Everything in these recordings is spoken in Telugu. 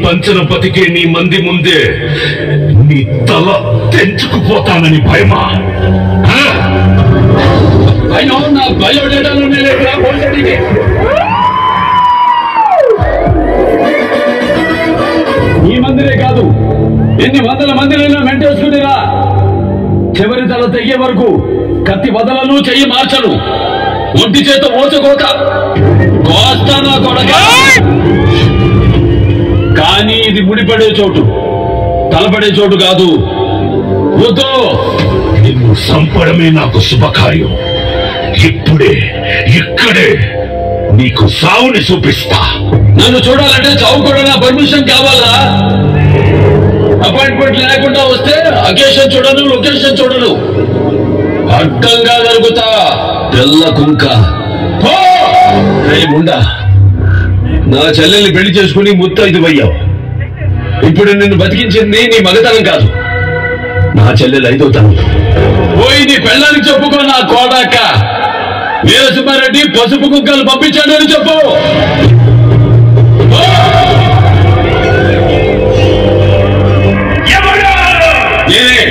పంచన బతికే నీ మంది ముందే నీ తల తెంచుకుపోతానని భయమా ఆ? అయినా నా బయోడేటాలో లేదురా పోలీసుడికి. ఈ మందిరే కాదు ఎన్ని వందల మందిరైనా మెంటేసుకునిరా చివరి తల తెగే వరకు కత్తి వదలను చెయ్యి మార్చను ఒంటి చేత ఓచకోత కోస్తానా కొడక కానీ ఇది ముడిపడే చోటు తలపడే చోటు కాదు వద్దు నిన్ను సంపడమే నాకు శుభకార్యం ఇప్పుడే ఇక్కడే నీకు సావుని చూపిస్తా నన్ను చూడాలంటే చావు కూడా నా పర్మిషన్ కావాలా అపాయింట్మెంట్ లేకుండా వస్తే అకేషన్ చూడను లొకేషన్ చూడను అడ్డంగా జరుగుతా తెల్ల కుంక పో! రేయ్ ముండా నా చెల్లెల్ని పెళ్లి చేసుకుని ముత్తైదు అయ్యావు ఇప్పుడు నిన్ను బతికించింది నీ మగతనం కాదు నా చెల్లెలు ఐదో తనం పోయి నీ పెళ్ళానికి చెప్పుకో నా కోడాక వీరసింహారెడ్డి పసుపు కుక్కలు పంపించాడని చెప్పు నేనే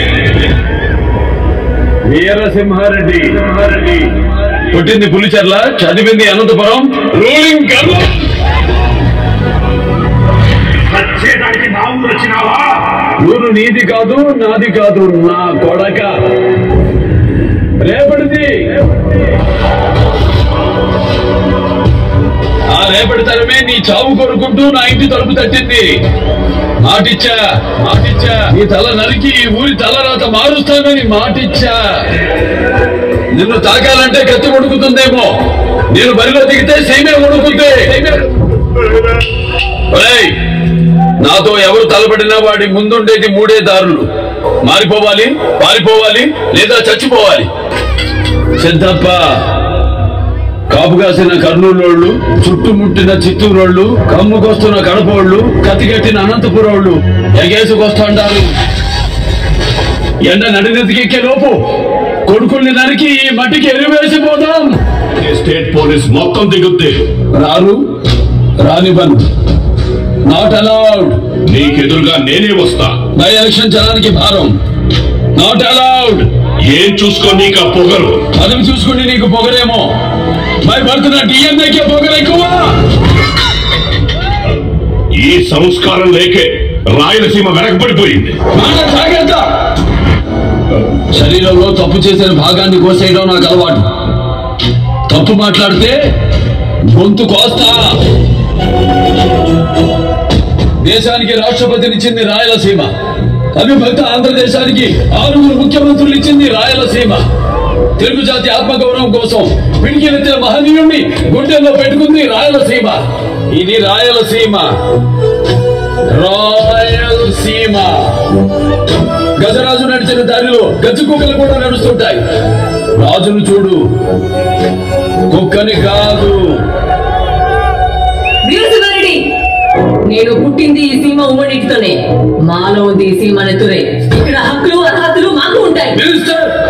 వీరసింహారెడ్డి సింహారెడ్డి పుట్టింది పులిచెర్ల చదివింది అనంతపురం రూలింగ్ గర్వ వచ్చేదానికి నా ఊరు వచ్చినావా ఊరు నీది కాదు నాది కాదు నా కొడక రేపటిది ఆ రేపటి తరమే నీ చావు కొనుక్కుంటూ నా ఇంటి తలుపు తట్టింది మాటిచ్చా మాటిచ్చా నీ తల నరికి ఈ ఊరి తలరాత మారుస్తానని మాటిచ్చా నిన్ను తాకాలంటే కత్తి ఉడుకుతుందేమో నేను బరిలో దిగితే సైమే ఉడుకుతే ఒరేయ్, నాతో ఎవరు తలపడినా వాడి ముందుండేది మూడే దారులు మారిపోవాలి పారిపోవాలి లేదా చచ్చిపోవాలి సిద్ధప్ప కాపు కాసిన కర్నూలోళ్ళు చుట్టుముట్టిన చిత్తూరోళ్ళు కమ్ముకొస్తున్న కడపోళ్ళు కత్తిగట్టిన అనంతపురోళ్ళు ఎగేసుకొస్తుంటారు ఎండ నడినెతికెక్కే లోపు కొడుకుల్ని నరికి ఈ మట్టికి ఎరువేసిపోదాం స్టేట్ పోలీస్ మొత్తం దిగుద్ది రారు రానివ్వను నాట్ అలౌడ్ నీకెదురుగా నేనే వస్తా బై ఎలక్షన్ జనానికి భారం నాట్ అలౌడ్ ఏం చూసుకో నీకు ఆ పొగరు పదవి చూసుకుని నీకు పొగరేమో భయపడుతున్న డిఎంఏకే పొగరు ఎక్కువ ఈ సంస్కారం లేకే రాయలసీమ వెనకబడిపోయింది మాట జాగ్రత్త శరీరంలో తప్పు చేసిన భాగాన్ని కోసేయడం నాకు అలవాటు తప్పు మాట్లాడితే గొంతు కోస్తా దేశానికి రాష్ట్రపతినిచ్చింది రాయలసీమ అవిభక్త ఆంధ్రదేశానికి ఆరుగురు ముఖ్యమంత్రులు ఇచ్చింది రాయలసీమ తెలుగు జాతి ఆత్మగౌరవం కోసం పిడికిలెత్తిన మహనీయుణ్ణి గుండెల్లో పెట్టుకుంది రాయలసీమ ఇది రాయలసీమ రాయలసీమ గజరాజు నడిచిన దారిలో గజ్జు కుక్కలు కూడా నడుస్తుంటాయి రాజును చూడు కుక్కని కాదు వీరసింహారెడ్డి నేను పుట్టింది ఈ సీమ ఉమ్మడితోనే మాలో ఉంది ఈ సీమ నెత్తురే ఇక్కడ హక్కులు అర్హతలు మాకు ఉంటాయి మినిస్టర్